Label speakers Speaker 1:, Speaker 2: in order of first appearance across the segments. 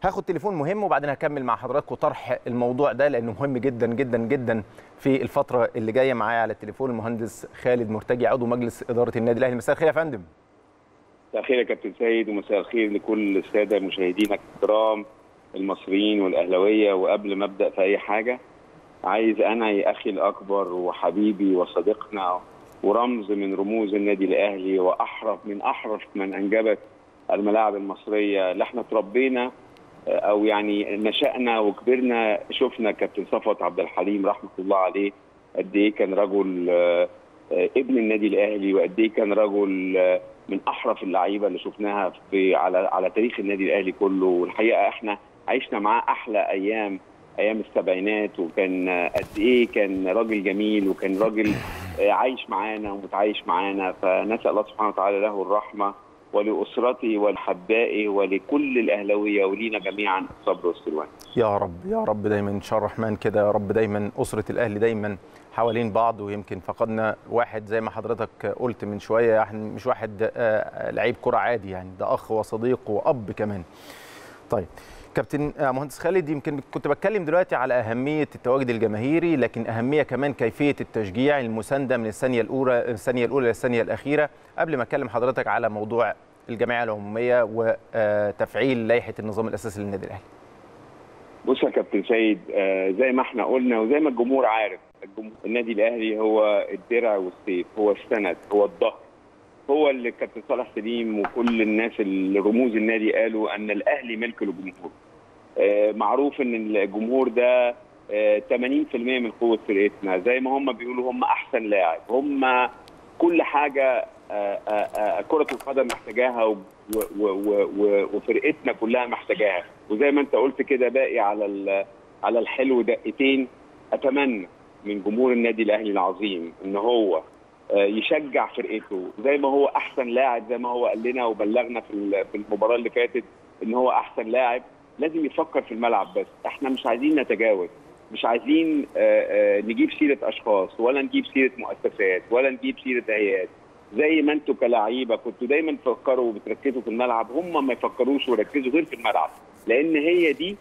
Speaker 1: هاخد تليفون مهم وبعدين هكمل مع حضراتكم طرح الموضوع ده لانه مهم جدا جدا جدا في الفتره اللي جايه معايا على التليفون المهندس خالد مرتجي عضو مجلس اداره النادي الاهلي مساء الخير يا فندم
Speaker 2: مساء الخير يا كابتن سيد ومساء الخير لكل الساده مشاهدينا الكرام المصريين والاهلاويه وقبل ما ابدا في اي حاجه عايز انا يا اخي الاكبر وحبيبي وصديقنا ورمز من رموز النادي الاهلي واحرف من احرف من انجبت الملاعب المصريه اللي احنا تربينا او يعني نشأنا وكبرنا شفنا كابتن صفوت عبد الحليم رحمه الله عليه قد ايه كان رجل ابن النادي الاهلي وقد ايه كان رجل من احرف اللعيبه اللي شفناها في على على تاريخ النادي الاهلي كله والحقيقه احنا عشنا معاه احلى ايام ايام السبعينات وكان قد ايه كان راجل جميل وكان راجل عايش معانا ومتعايش معانا فنسال الله سبحانه وتعالى له الرحمه ولاسرته ولحبائه ولكل الاهلاويه ولينا جميعا الصبر والسلوان.
Speaker 1: يا رب يا رب دايما ان شاء الرحمن كده يا رب دايما اسره الاهلي دايما حوالين بعض ويمكن فقدنا واحد زي ما حضرتك قلت من شويه يعني مش واحد لعيب كره عادي يعني ده اخ وصديق واب كمان. طيب كابتن مهندس خالد يمكن كنت بتكلم دلوقتي على اهميه التواجد الجماهيري لكن اهميه كمان كيفيه التشجيع المسانده من الثانيه الاولى الثانيه الاولى للثانيه الاخيره قبل ما اكلم حضرتك على موضوع الجمعيه العموميه وتفعيل لائحه النظام الاساسي للنادي الاهلي.
Speaker 2: بص يا كابتن سيد زي ما احنا قلنا وزي ما الجمهور عارف الجمهور النادي الاهلي هو الدرع والسيف هو السند هو الظهر هو اللي كابتن صالح سليم وكل الناس اللي رموز النادي قالوا ان الاهلي ملك للجمهور. آه معروف ان الجمهور ده آه 80% من قوه فرقتنا زي ما هم بيقولوا هم احسن لاعب هم كل حاجه آه كره القدم محتاجاها وفرقتنا كلها محتاجاها وزي ما انت قلت كده باقي على على الحلو دقيقتين اتمنى من جمهور النادي الاهلي العظيم ان هو يشجع فرقته زي ما هو احسن لاعب زي ما هو قال لنا وبلغنا في في المباراه اللي فاتت ان هو احسن لاعب لازم يفكر في الملعب بس احنا مش عايزين نتجاوز مش عايزين نجيب سيره اشخاص ولا نجيب سيره مؤسسات ولا نجيب سيره هيئات زي ما انتوا كلعيبه كنتوا دايما تفكروا وبتركزوا في الملعب هم ما يفكروش ويركزوا غير في الملعب لان هي دي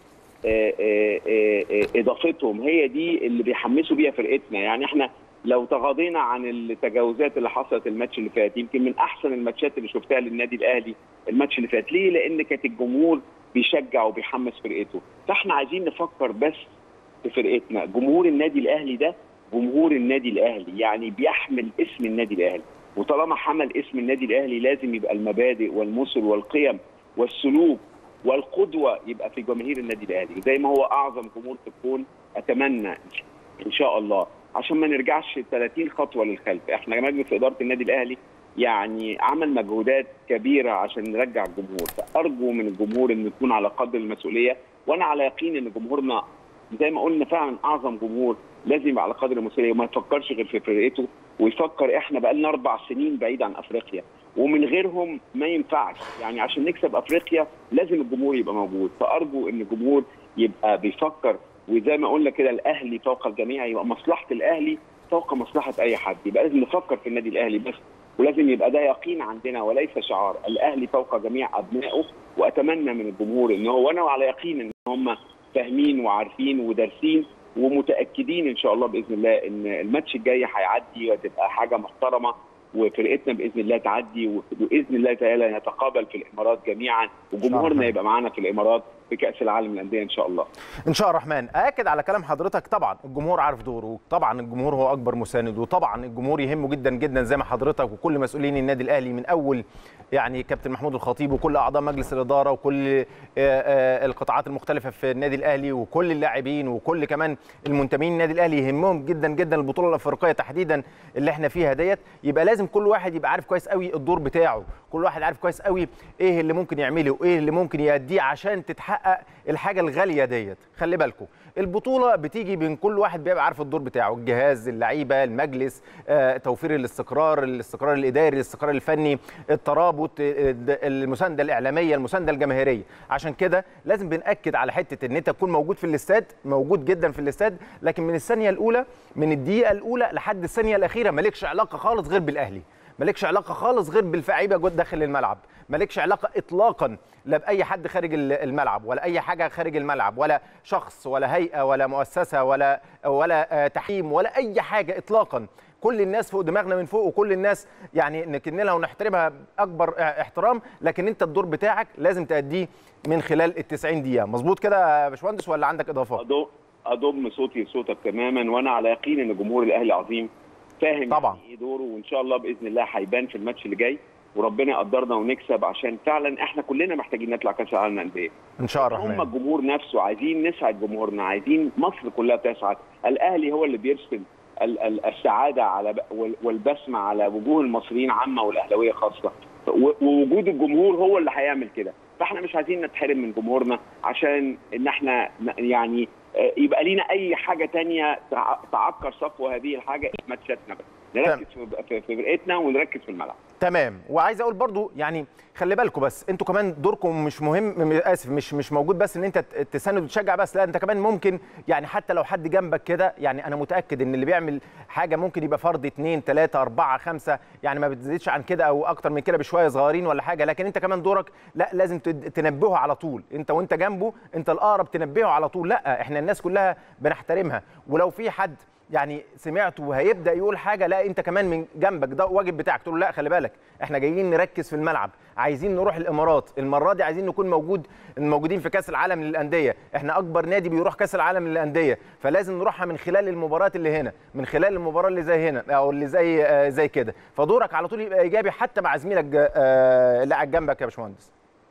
Speaker 2: اضافتهم هي دي اللي بيحمسوا بيها فرقتنا يعني احنا لو تغاضينا عن التجاوزات اللي حصلت الماتش اللي فات يمكن من احسن الماتشات اللي شفتها للنادي الاهلي الماتش اللي فات ليه لان كانت الجمهور بيشجع وبيحمس فرقته فاحنا عايزين نفكر بس في فرقتنا جمهور النادي الاهلي ده جمهور النادي الاهلي يعني بيحمل اسم النادي الاهلي وطالما حمل اسم النادي الاهلي لازم يبقى المبادئ والمثل والقيم والسلوك والقدوه يبقى في جماهير النادي الاهلي زي ما هو اعظم جمهور في الكون اتمنى ان شاء الله عشان ما نرجعش 30 خطوه للخلف احنا مجلس اداره النادي الاهلي يعني عمل مجهودات كبيره عشان نرجع الجمهور فارجو من الجمهور ان يكون على قدر المسؤوليه وانا على يقين ان جمهورنا زي ما قلنا فعلا اعظم جمهور لازم يبقى على قدر المسؤوليه وما يفكرش غير في فرقته ويفكر احنا بقى لنا اربع سنين بعيد عن افريقيا ومن غيرهم ما ينفعش يعني عشان نكسب افريقيا لازم الجمهور يبقى موجود فارجو ان الجمهور يبقى بيفكر وزي ما قلنا كده الاهلي فوق الجميع يبقى مصلحه الاهلي فوق مصلحه اي حد يبقى لازم نفكر في النادي الاهلي بس ولازم يبقى ده يقين عندنا وليس شعار الاهلي فوق جميع ابنائه واتمنى من الجمهور ان هو وانا على يقين ان هم فاهمين وعارفين ودارسين ومتاكدين ان شاء الله باذن الله ان الماتش الجاي هيعدي وتبقى حاجه محترمه وفرقتنا باذن الله تعدي وباذن الله تعالى نتقابل في الامارات جميعا وجمهورنا يبقى معانا في الامارات في كاس العالم للانديه ان شاء الله.
Speaker 1: ان شاء الرحمن اكد على كلام حضرتك طبعا الجمهور عارف دوره وطبعا الجمهور هو اكبر مساند وطبعا الجمهور يهمه جدا جدا زي ما حضرتك وكل مسؤولين النادي الاهلي من اول يعني كابتن محمود الخطيب وكل اعضاء مجلس الاداره وكل القطاعات المختلفه في النادي الاهلي وكل اللاعبين وكل كمان المنتمين النادي الاهلي يهمهم جدا جدا البطوله الافريقيه تحديدا اللي احنا فيها ديت يبقى لازم كل واحد يبقى عارف كويس قوي الدور بتاعه كل واحد عارف كويس قوي ايه اللي ممكن يعمله وايه اللي ممكن يأديه عشان تتحقق الحاجه الغاليه ديت خلي بالكم البطوله بتيجي بين كل واحد بيبقى عارف الدور بتاعه الجهاز اللعيبه المجلس آه، توفير الاستقرار الاستقرار الاداري الاستقرار الفني الترابط المسانده الاعلاميه المسانده الجماهيريه عشان كده لازم بناكد على حته ان انت تكون موجود في الاستاد موجود جدا في الاستاد لكن من الثانيه الاولى من الدقيقه الاولى لحد الثانيه الاخيره مالكش علاقه خالص غير بالاهلي مالكش علاقه خالص غير باللعيبه جوه داخل الملعب مالكش علاقه اطلاقا لا باي حد خارج الملعب ولا اي حاجه خارج الملعب ولا شخص ولا هيئه ولا مؤسسه ولا ولا تحكيم ولا اي حاجه اطلاقا كل الناس فوق دماغنا من فوق وكل الناس يعني نكن لها ونحترمها اكبر احترام لكن انت الدور بتاعك لازم تاديه من خلال ال 90 دقيقه مظبوط كده يا باشمهندس ولا عندك اضافات
Speaker 2: اضم صوتي لصوتك تماما وانا على يقين ان جمهور الاهلي عظيم فاهم
Speaker 1: طبعا
Speaker 2: ايه دوره وان شاء الله باذن الله هيبان في الماتش اللي جاي وربنا يقدرنا ونكسب عشان فعلا احنا كلنا محتاجين نطلع كاس العالم للانديه
Speaker 1: ان شاء الله
Speaker 2: هم الجمهور نفسه عايزين نسعد جمهورنا عايزين مصر كلها تسعد الاهلي هو اللي بيرسم السعاده على والبسمه على وجوه المصريين عامه والاهلاويه خاصه ووجود الجمهور هو اللي هيعمل كده فاحنا مش عايزين نتحرم من جمهورنا عشان ان احنا يعني يبقى لينا اي حاجه تانية تعكر صفو هذه الحاجه ماتشاتنا بس نركز في فرقتنا ونركز في الملعب
Speaker 1: تمام وعايز اقول برضو يعني خلي بالكم بس انتوا كمان دوركم مش مهم اسف مش مش موجود بس ان انت تساند وتشجع بس لا انت كمان ممكن يعني حتى لو حد جنبك كده يعني انا متاكد ان اللي بيعمل حاجه ممكن يبقى فرد اثنين ثلاثه اربعه خمسه يعني ما بتزيدش عن كده او اكتر من كده بشويه صغيرين ولا حاجه لكن انت كمان دورك لا لازم تنبهه على طول انت وانت جنبه انت الاقرب تنبهه على طول لا احنا الناس كلها بنحترمها ولو في حد يعني سمعته وهيبدا يقول حاجه لا انت كمان من جنبك ده واجب بتاعك تقول لا خلي بالك احنا جايين نركز في الملعب عايزين نروح الامارات المره دي عايزين نكون موجود موجودين في كاس العالم للانديه احنا اكبر نادي بيروح كاس العالم للانديه فلازم نروحها من خلال المباريات اللي هنا من خلال المباراه اللي زي هنا او اللي زي آه زي كده فدورك على طول يبقى ايجابي حتى مع زميلك آه اللي قاعد جنبك يا باشمهندس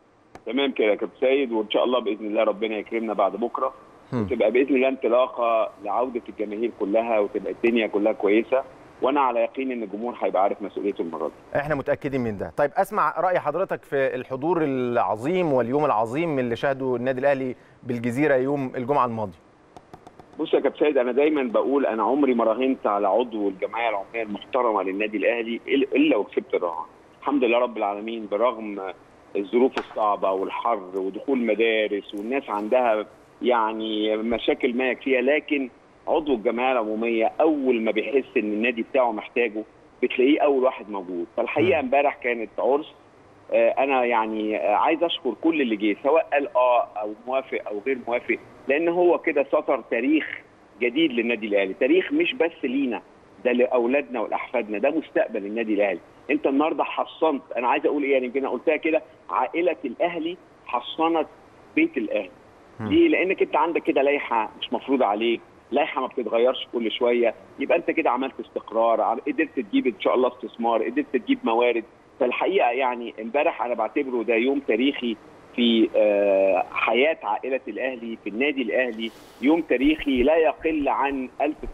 Speaker 2: تمام كده يا كابتن سيد وان شاء الله باذن الله ربنا يكرمنا بعد بكره وتبقى باذن الله انطلاقه لعوده الجماهير كلها وتبقى الدنيا كلها كويسه وانا على يقين ان الجمهور هيبقى عارف مسؤوليته المره دي.
Speaker 1: احنا متاكدين من ده. طيب اسمع راي حضرتك في الحضور العظيم واليوم العظيم اللي شهده النادي الاهلي بالجزيره يوم الجمعه الماضي.
Speaker 2: بص يا كابتن سيد انا دايما بقول انا عمري ما راهنت على عضو الجمعيه العموميه المحترمه للنادي الاهلي الا وكسبت الرهان. الحمد لله رب العالمين برغم الظروف الصعبه والحر ودخول مدارس والناس عندها يعني مشاكل ما يكفيها لكن عضو الجمعيه العموميه اول ما بيحس ان النادي بتاعه محتاجه بتلاقيه اول واحد موجود فالحقيقه امبارح كانت عرس آه انا يعني آه عايز اشكر كل اللي جه سواء قال اه او موافق او غير موافق لان هو كده سطر تاريخ جديد للنادي الاهلي تاريخ مش بس لينا ده لاولادنا ولاحفادنا ده مستقبل النادي الاهلي انت النهارده حصنت انا عايز اقول ايه يعني يمكن قلتها كده عائله الاهلي حصنت بيت الاهلي ليه؟ لانك انت عندك كده لائحه مش مفروضه عليك، لائحه ما بتتغيرش كل شويه، يبقى انت كده عملت استقرار، قدرت تجيب ان شاء الله استثمار، قدرت تجيب موارد، فالحقيقه يعني امبارح انا بعتبره ده يوم تاريخي في حياه عائله الاهلي في النادي الاهلي، يوم تاريخي لا يقل عن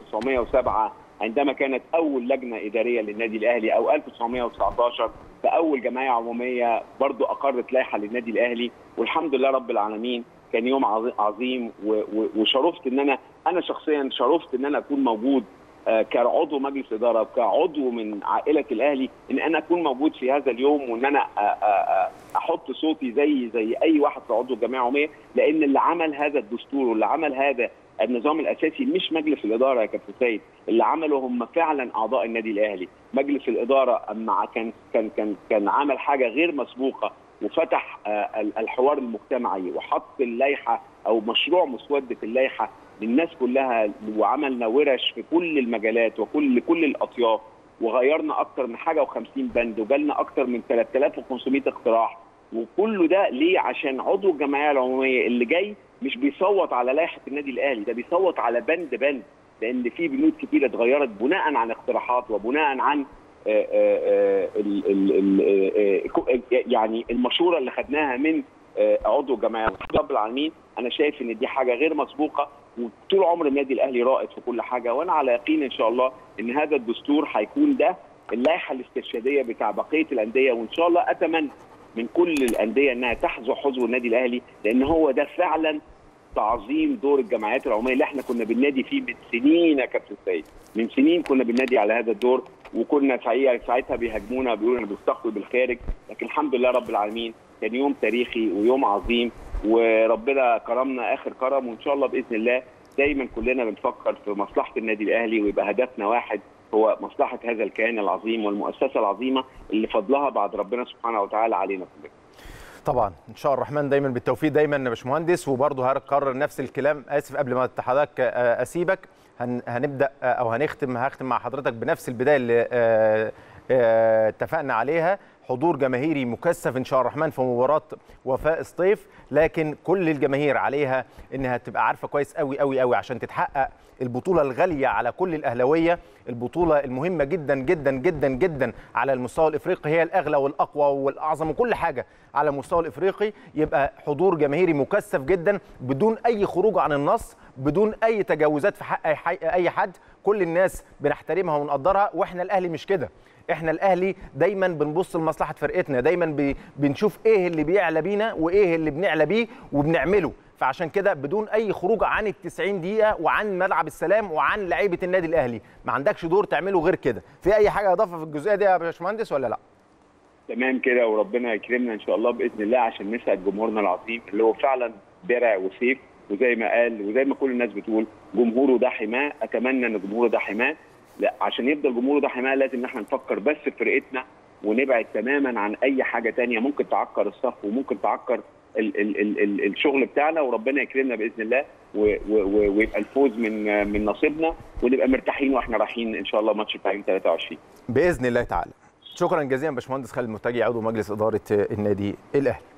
Speaker 2: 1907 عندما كانت اول لجنه اداريه للنادي الاهلي او 1919 فاول جمعيه عموميه برضو اقرت لائحه للنادي الاهلي والحمد لله رب العالمين كان يوم عظيم وشرفت ان انا انا شخصيا شرفت ان انا اكون موجود كعضو مجلس اداره كعضو من عائله الاهلي ان انا اكون موجود في هذا اليوم وان انا احط صوتي زي زي اي واحد في عضو الجمعيه العموميه لان اللي عمل هذا الدستور واللي عمل هذا النظام الاساسي مش مجلس الاداره يا كابتن سيد اللي عمله هم فعلا اعضاء النادي الاهلي مجلس الاداره اما كان كان كان كان عمل حاجه غير مسبوقه وفتح الحوار المجتمعي وحط اللائحه او مشروع مسوده اللائحه للناس كلها وعملنا ورش في كل المجالات وكل كل الاطياف وغيرنا اكتر من حاجه و50 بند وجالنا اكتر من 3500 اقتراح وكله ده ليه عشان عضو الجمعيه العموميه اللي جاي مش بيصوت على لائحه النادي الاهلي ده بيصوت على بند بند لان في بنود كتيره اتغيرت بناء عن اقتراحات وبناء عن آآ آآ ال ال يعني المشوره اللي خدناها من عضو الجمعيه رب العالمين انا شايف ان دي حاجه غير مسبوقه وطول عمر النادي الاهلي رائد في كل حاجه وانا على يقين ان شاء الله ان هذا الدستور هيكون ده اللائحه الاسترشاديه بتاع بقيه الانديه وان شاء الله اتمنى من كل الانديه انها تحظو حظو النادي الاهلي لان هو ده فعلا تعظيم دور الجمعيات العموميه اللي احنا كنا بننادي فيه من سنين يا كابتن سيد من سنين كنا بننادي على هذا الدور وكنا ساعتها بيهاجمونا بيقولوا انا بستقبل بالخارج لكن الحمد لله رب العالمين كان يوم تاريخي ويوم عظيم وربنا كرمنا اخر كرم وان شاء الله باذن الله دايما كلنا بنفكر في مصلحه النادي الاهلي ويبقى هدفنا واحد هو مصلحه هذا الكيان العظيم والمؤسسه العظيمه اللي فضلها بعد ربنا سبحانه وتعالى علينا كلنا.
Speaker 1: طبعا ان شاء الله الرحمن دايما بالتوفيق دايما يا باشمهندس وبرضه هكرر نفس الكلام اسف قبل ما حضرتك اسيبك هنبدا او هنختم هختم مع حضرتك بنفس البدايه اللي اتفقنا عليها حضور جماهيري مكثف ان شاء الله الرحمن في مباراه وفاء سطيف لكن كل الجماهير عليها انها تبقى عارفه كويس قوي قوي قوي عشان تتحقق البطوله الغاليه على كل الاهلاويه البطوله المهمه جدا جدا جدا جدا على المستوى الافريقي هي الاغلى والاقوى والاعظم وكل حاجه على المستوى الافريقي يبقى حضور جماهيري مكثف جدا بدون اي خروج عن النص بدون اي تجاوزات في حق اي حد كل الناس بنحترمها ونقدرها واحنا الاهلي مش كده احنا الاهلي دايما بنبص لمصلحه فرقتنا دايما بنشوف ايه اللي بيعلى بينا وايه اللي بنعلى بيه وبنعمله فعشان كده بدون اي خروج عن ال 90 دقيقه وعن ملعب السلام وعن لعيبه النادي الاهلي ما عندكش دور تعمله غير كده في اي حاجه اضافه في الجزئيه دي يا باشمهندس ولا لا
Speaker 2: تمام كده وربنا يكرمنا ان شاء الله باذن الله عشان نسعد جمهورنا العظيم اللي هو فعلا درع وسيف وزي ما قال وزي ما كل الناس بتقول جمهوره ده حماه اتمنى ان جمهوره ده حماه لا عشان يفضل جمهوره ده حماه لازم ان احنا نفكر بس في فرقتنا ونبعد تماما عن اي حاجه تانية ممكن تعكر الصف وممكن تعكر ال ال ال ال الشغل بتاعنا وربنا يكرمنا باذن الله ويبقى الفوز من من نصيبنا ونبقى مرتاحين واحنا رايحين ان شاء الله ماتش بتاع يوم 23
Speaker 1: باذن الله تعالى شكرا جزيلا باشمهندس خالد مرتجي عضو مجلس اداره النادي الاهلي